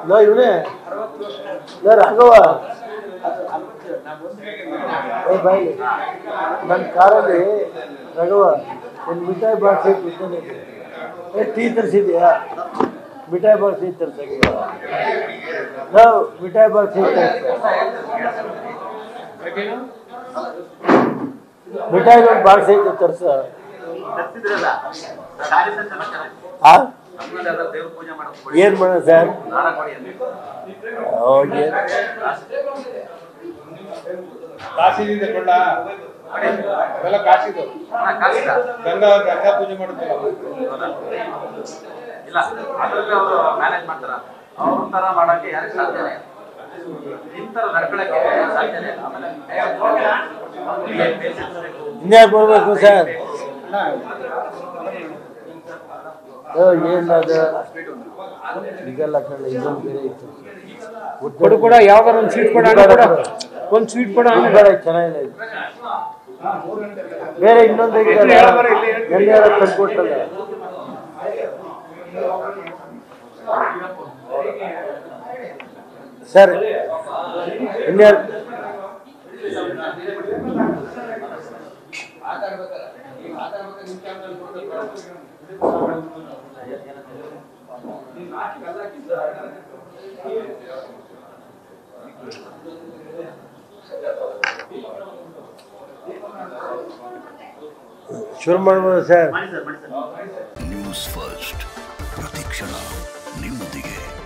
Low ಇವನೇ low Raghava ಏ ಬಾಯಿ ನನ್ನ ಕಾರಲ್ಲಿ ರಾಘವ ಒಂದು ಮಿಠಾಯಿ ಬಾಕ್ಸ್ ಇಟ್ಟಿದ್ದಾನೆ ಏ ಟೀ ತರಿಸಿದ್ಯಾ ಮಿಠಾಯಿ ಬಾಕ್ಸ್ ಇತ್ತು ತರ್ಸಕ್ಕೆ ನಾವು ಮಿಠಾಯಿ ಬಾಕ್ಸ್ ಇತ್ತು ಮಿಠಾಯಿ ಒಂದು ಬಾಕ್ಸ್ ಐತೆ ತರ್ಸ ತರ್ಸಿದ್ರಲ್ಲ ಗಾಡಿ ತಂದಲ್ಲ ಚೆನ್ನಾಗಿ. ಆ ನಮ್ಮಲ್ಲಿ ಅದ್ರ ದೇವ್ರ ಪೂಜೆ ಮಾಡೋದು ಕೊಡಿ. ಏನು ಮಾಡೋಣ ಸರ್ ದಾನ ಕೊಡಿ ಅಂತ. ಹೋಗಿ ಕಾಸಿದೆ ಕೊಳ್ಳ ಅವೆಲ್ಲ ಕಾಸಿದು ಹಾ, ಕಾಸಿಲ್ಲ. ಗಂಗಾ ಗಂಗಾ ಪೂಜೆ ಮಾಡುತ್ತಲ್ಲ ಇಲ್ಲ ಅದ್ರಲ್ಲಿ ಅವರು ಮ್ಯಾನೇಜ್ ಮಾಡ್ತಾರ ಅವ್ರ ತರ ಮಾಡಕ್ಕೆ ಯಾರಿಗೆ ಸಾಧ್ಯನೇ ಇಲ್ಲ ನಿಮ್ ತರ ನಡ್ಕೊಳಕ್ಕೆ ಸಾಧ್ಯನೇ ಇಲ್ಲ ಆಮೇಲೆ ಅವ್ರಿಗೆ patience ಬೇಕು. ಇನ್ಯಾಕೆ ಬರ್ಬೇಕು ಸರ್ ಏನದ ಈಗೆಲ್ಲ ಕಳ್ಳ ಇದೊಂದು ಬೇರೆ ಇತ್ತು ಕೊಡು ಕೂಡ ಯಾವ್ದಾರ ಒಂದು ಸ್ವೀಟ್ ಕೊಡ ಅಣ್ಣ ಕೊಡ ಒಂದು ಸ್ವೀಟ್ ಕೊಡ ಇದು ಬೇಡ ಇದು ಚೆನ್ನಾಗಿಲ್ಲ ಇದು ಬೇರೆ ಇನ್ನೊಂದು ಐತಲ್ಲ ಎಣ್ಣೆ ಎಲ್ಲ ತಂದ್ಕೊಟ್ಟಲ್ಲ ಸರ್ ಇನ್ಯಾರು ಶುರು ಮಾಡ್ಬೋದು ಸರ್ ಮಾಡಿ ಸರ್ ಮಾಡಿ ಸರ್ ನ್ಯೂಸ್ ಫಸ್ಟ್ ಪ್ರತಿಕ್ಷಣ ನಿಮ್ಮೊಂದಿಗೆ